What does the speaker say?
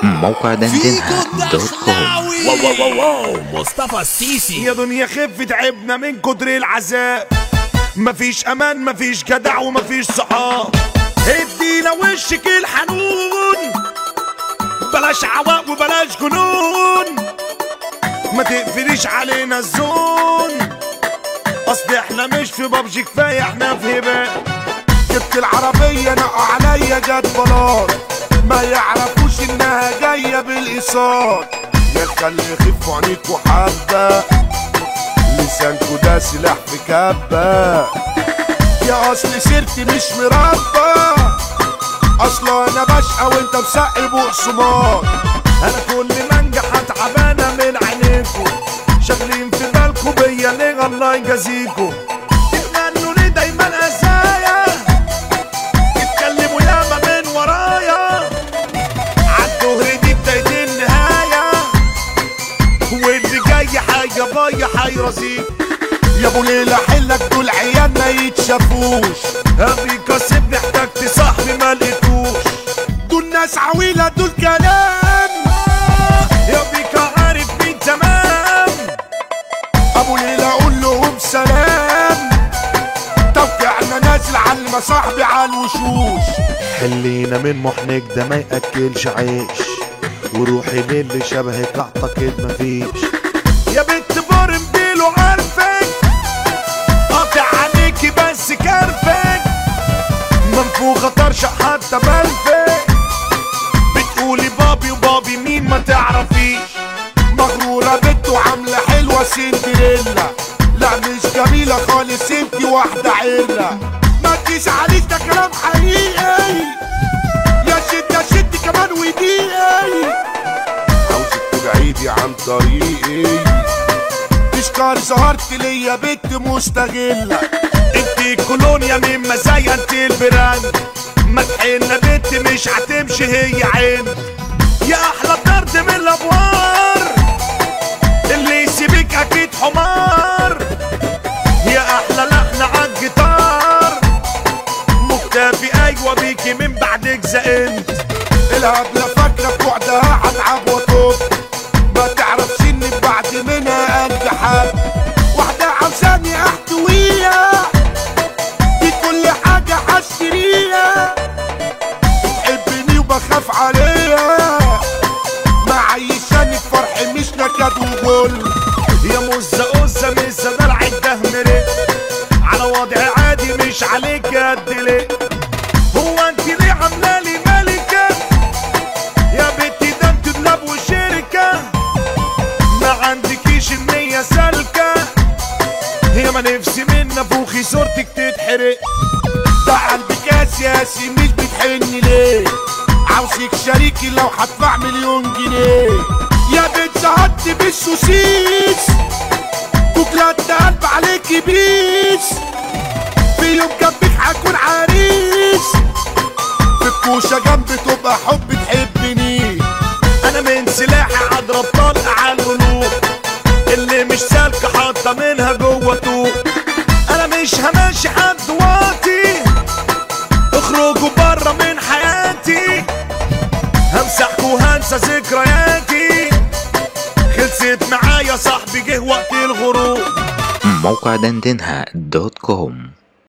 موقع دندنها دوت كوم واو واو واو واو مصطفى السيسي يا دنيا خف تعبنا من كتر العذاب مفيش امان مفيش جدع ومفيش صحاب ادينا وشك الحنون بلاش عواق وبلاش جنون ما تقفليش علينا الزون اصل احنا مش في بابجي كفايه احنا في هباء جبت العربيه نقوا عليا جت بلاط ما يعرفوش انها جايه بالايصال يا خلي يخفوا عينيكوا حبه لسانكوا ده سلاح في كبه يا اصل سيرتي مش مربى اصلا انا بشقى وانت مسقي بقسماط انا كل ما انجح تعبانه من عينيكوا شغلين في بالكوا بيا ليه الله يجازيكوا تتمنوا ليه دايما ازايا يتكلموا ياما من ورايا عالظهر دي بداية النهاية واللي جاي حاجة باية حيرزيك يا ابو ليلى حلك دول عيال ما يتشافوش ابي كاسبني احتجت صاحبي ما لقيتوش دول ناس عويلة دول كلام يا بيكا عارف مين تمام ابو ليلى قول لهم سلام توقعنا نازل على صاحبي على الوشوش خلينا من محنك ده ما ياكلش عيش وروحي للي شبهك اعتقد مفيش يا بنت بورم بيلو عارفك قاطع عليكي بس كارفك منفوخة طرشة حتى بلفك بتقولي بابي وبابي مين ما تعرفيش مغرورة بنت وعاملة حلوة سندريلا لا مش جميلة خالص انتي واحدة عيلة ما تجيش عليك ده كلام حقيقي يا شد يا شد كمان ودقيقي عاوزك تبعدي عن طريقي تشكر ظهرت ليا بنت مستغلة انت كولونيا من مزايا انت البراند مدحنا بنت مش هتمشي هي عين يا احلى طرد من الابوار اللي يسيبك اكيد حمار يا احلى لحن عالجيتار مكتفي ايوه بيكي من بعدك زقنت الهبلة فاكرة بوعدها هتعب وطوب ما تعرفش اني بعد منها قلبي حب واحدة عاوزاني احتويها دي كل حاجة هشتريها بتحبني وبخاف عليها معيشاني فرح مش نكد وغل يا مزة قزة مزة دلع الدهم رق على وضع عادي مش عليك قد ليه هو انت ليه عامله لي ملكه يا بنتي ده انت دولاب وشركه ما عندكيش النيه سالكه هي ما نفسي من نفوخي صورتك تتحرق ده قلبك يا سياسي مش بتحن ليه عاوزك شريكي لو هدفع مليون جنيه يا بنت زهدت بالسوسيس بوكلات قلب عليكي بيس في يوم جنبك هكون عريس في الكوشة جنبي تبقى حب تحبني انا من سلاحي هضرب طلق على القلوب اللي مش سالكة حاطة منها جوه طوب انا مش همشي حد واطي اخرجوا بره من حياتي همسحكوا وهنسى ذكرياتي خلصت معايا صاحبي جه وقت الغروب موقع دندنها دوت كوم